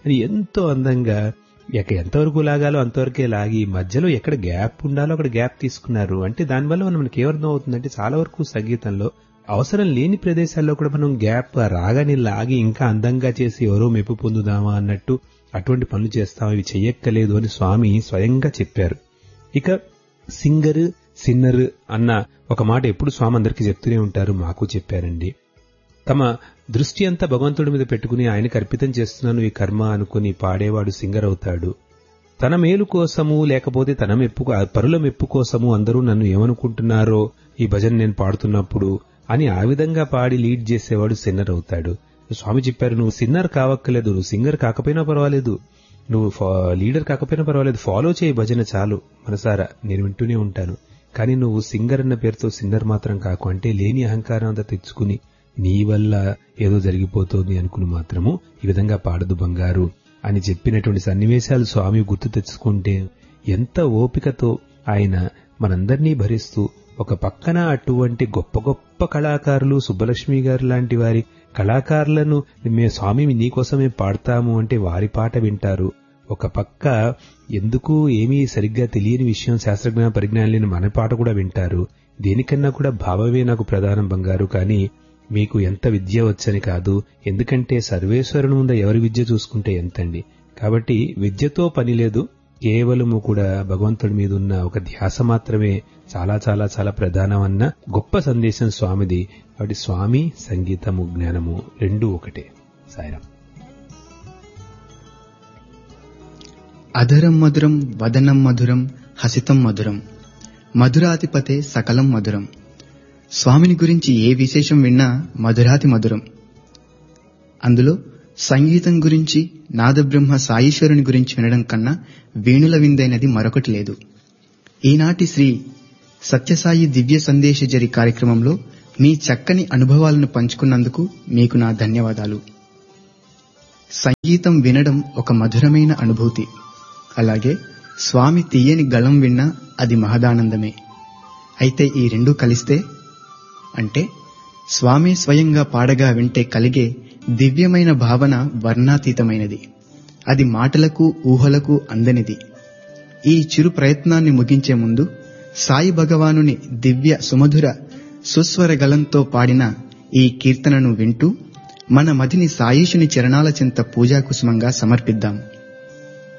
అని ఎంతో అందంగా ఇక ఎంతవరకు లాగాలో అంతవరకే లాగి మధ్యలో ఎక్కడ గ్యాప్ ఉండాలో అక్కడ గ్యాప్ తీసుకున్నారు అంటే దానివల్ల మనం మనకి ఏమర్థం అవుతుందంటే చాలా వరకు సంగీతంలో అవసరం లేని ప్రదేశాల్లో కూడా మనం గ్యాప్ ఆ రాగాన్ని లాగి ఇంకా అందంగా చేసి ఎవరో మెప్పు పొందుదామా అన్నట్టు అటువంటి పనులు చేస్తాం ఇవి చెయ్యక్కలేదు అని స్వామి స్వయంగా చెప్పారు ఇక సింగర్ సిన్నర్ అన్న ఒక మాట ఎప్పుడు స్వామి అందరికీ చెప్తూనే ఉంటారు మాకు చెప్పారండి తమ దృష్టి అంతా భగవంతుడి మీద పెట్టుకుని ఆయనకు అర్పితం చేస్తున్నాను ఈ కర్మ అనుకుని పాడేవాడు సింగర్ అవుతాడు తన మేలు కోసము లేకపోతే తన మెప్పు పరుల మెప్పు కోసము అందరూ నన్ను ఏమనుకుంటున్నారో ఈ భజన నేను పాడుతున్నప్పుడు అని ఆ విధంగా పాడి లీడ్ చేసేవాడు సిన్నర్ అవుతాడు స్వామి చెప్పారు నువ్వు సిన్నర్ కావక్కలేదు నువ్వు సింగర్ కాకపోయినా పర్వాలేదు నువ్వు లీడర్ కాకపోయినా పర్వాలేదు ఫాలో చేయి భజన చాలు మనసారా నేను వింటూనే ఉంటాను కానీ నువ్వు సింగర్ అన్న పేరుతో సిన్నర్ మాత్రం కాకు అంటే లేని అహంకారం అంతా తెచ్చుకుని నీ వల్ల ఏదో జరిగిపోతోంది అనుకుని మాత్రము ఈ విధంగా పాడదు బంగారు అని చెప్పినటువంటి సన్నివేశాలు స్వామి గుర్తు తెచ్చుకుంటే ఎంత ఓపికతో ఆయన మనందరినీ భరిస్తూ ఒక పక్కన అటువంటి గొప్ప గొప్ప కళాకారులు సుబ్బలక్ష్మి గారు లాంటి వారి కళాకారులను మే స్వామి నీకోసమే పాడతాము అంటే వారి పాట వింటారు ఒక పక్క ఎందుకు ఏమీ సరిగ్గా తెలియని విషయం శాస్త్రజ్ఞాన పరిజ్ఞానం లేని మన పాట కూడా వింటారు దేనికన్నా కూడా భావమే నాకు ప్రధానం బంగారు కానీ మీకు ఎంత విద్య వచ్చని కాదు ఎందుకంటే సర్వేశ్వరుని ముందు ఎవరి విద్య చూసుకుంటే ఎంతండి కాబట్టి విద్యతో పని లేదు కేవలము కూడా భగవంతుడి మీద ఉన్న ఒక ధ్యాస మాత్రమే చాలా చాలా చాలా ప్రధానం అన్న గొప్ప సందేశం స్వామిది కాబట్టి స్వామి సంగీతము జ్ఞానము రెండు ఒకటే సాయిరాం అధరం మధురం వదనం మధురం హసితం మధురం మధురాధిపతే సకలం మధురం స్వామిని గురించి ఏ విశేషం విన్నా మధురాతి మధురం అందులో సంగీతం గురించి నాదబ్రహ్మ సాయీశ్వరుని గురించి వినడం కన్నా వేణుల విందైనది మరొకటి లేదు ఈనాటి శ్రీ సత్యసాయి దివ్య సందేశ జరి కార్యక్రమంలో మీ చక్కని అనుభవాలను పంచుకున్నందుకు మీకు నా ధన్యవాదాలు సంగీతం వినడం ఒక మధురమైన అనుభూతి అలాగే స్వామి తీయని గళం విన్నా అది మహదానందమే అయితే ఈ రెండూ కలిస్తే అంటే స్వామి స్వయంగా పాడగా వింటే కలిగే దివ్యమైన భావన వర్ణాతీతమైనది అది మాటలకు ఊహలకు అందనిది ఈ చిరు ప్రయత్నాన్ని ముగించే ముందు సాయి భగవానుని దివ్య సుమధుర సుస్వర గలంతో పాడిన ఈ కీర్తనను వింటూ మన మదిని సాయిషుని చరణాల చింత పూజాకుసుమంగా సమర్పిద్దాం